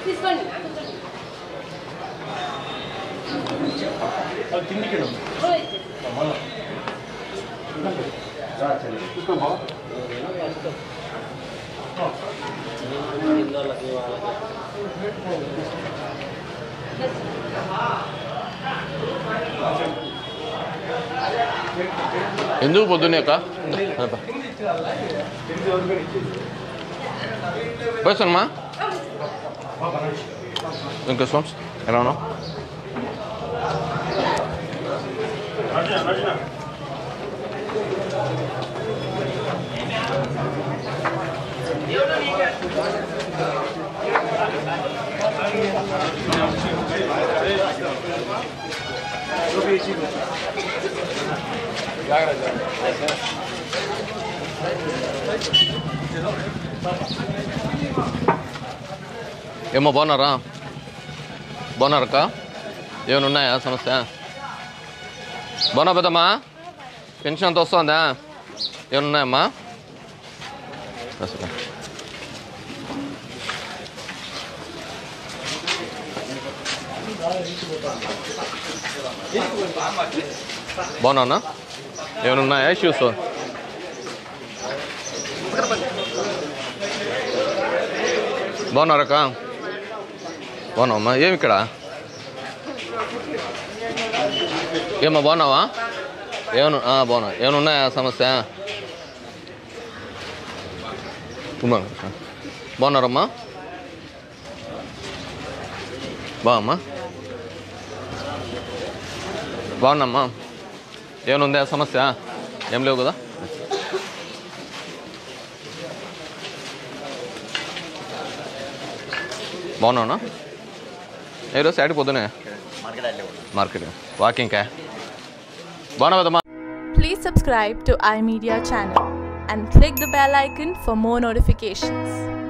తీసుకోండి అది కిందికి రా. ఓయ్. మళ్ళా. చూసుకో బావ. ఎందుకు పొద్దున్నే అక్క పోయిస్తానమ్మా ఇంకా స్వామ్స్ ఎలా ఉన్నావు రాజా, రాజా. ఏమో బాగున్నారా బాగున్నారక్క ఏమైనా ఉన్నాయా సమస్య బాగున్నా పెద్దమ్మా పెన్షన్ అంత వస్తుందా ఏమైనా ఉన్నాయమ్మా సరే బాగున్నా ఏమైనా ఉన్నాయా ఇష్యూస్ బాగున్నారక్క బాగున్నావమ్మా ఏమి ఇక్కడ ఏమ్మా బాగున్నావా ఏమన్నా ఆ, బాగున్నా ఏమైనా ఉన్నాయా సమస్య ఉమ్మా. బాగున్నారమ్మా బాగమ్మా బాగున్నామ్మా ఏమైనా ఉందా సమస్య ఏం లేవు కదా బాగున్నావునా ఈరోజు సైడ్ పొద్దునే మార్కెట్ వాకింగ్కా బాగున్నావు కదమ్మా Please subscribe to iMedia channel and click the bell icon for more notifications.